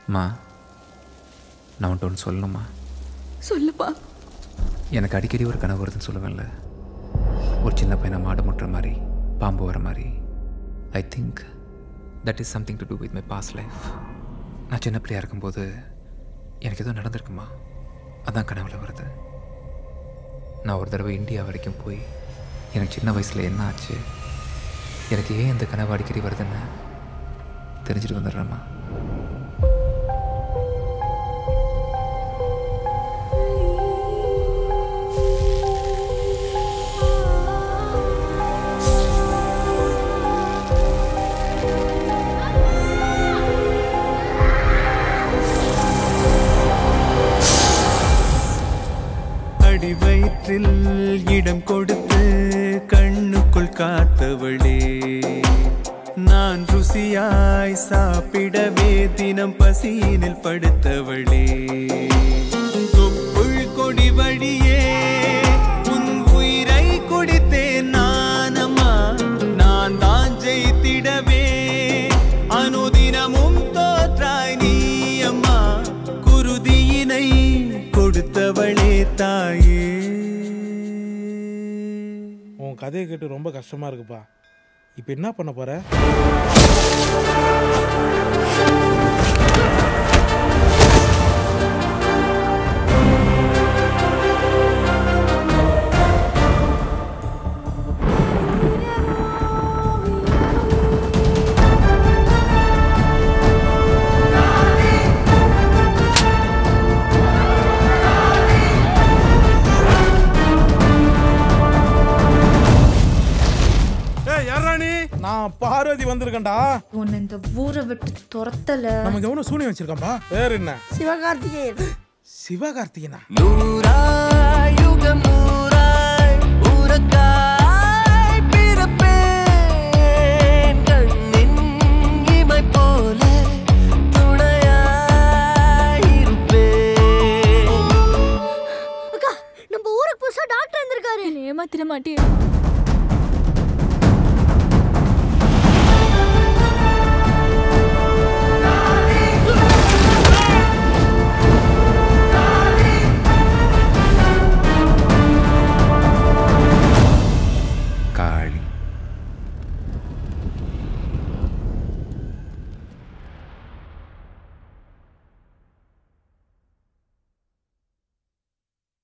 மா நான் உன்ட்ட ஒன்று சொல்லணுமா சொல்லுப்பா எனக்கு அடிக்கடி ஒரு கனவு வருதுன்னு சொல்லுவேன்ல ஒரு சின்ன பையனை மாடு முட்டுற மாதிரி பாம்பு வர மாதிரி I think that is something to do with my past life நான் சின்ன பிள்ளையா இருக்கும்போது எனக்கு ஏதோ நடந்திருக்குமா அதான் கனவுல வருது நான் ஒரு தடவை இந்தியா வரைக்கும் போய் எனக்கு சின்ன வயசில் என்ன ஆச்சு எனக்கு ஏன் இந்த கனவு அடிக்கடி வருதுன்னு தெரிஞ்சுட்டு வந்துடுறேம்மா அடி வயிற்றில் இடம் கொடுத்து கண்ணுக்குள் காத்தவளே நான் ருசியாய் சாப்பிடவே தினம் பசியினில் படுத்தவளே தொப்புள் கொடி வழியே உன் உயிரை குடித்தேன் நானம்மா நான் தான் ஜெயித்திடவே அனுதினமும் தோற்றாய் நீ அம்மா குருதியினை கொடுத்தவளே தாயே உன் கதையை கேட்டு ரொம்ப கஷ்டமா இருக்குப்பா இப்போ என்ன பண்ண போற ஏய் யாரா நீ நான் பார்வதி வந்திருக்கேன்டா உன்னை இந்த ஊரை விட்டு துரத்தல நமக்கு எவனும் சூனியம் வச்சிருக்கான்பா பேர் என்ன சிவகார்த்திகேயன் சிவகார்த்திகனா நூறாய் யுகம் நூறாய் ஊரக்கா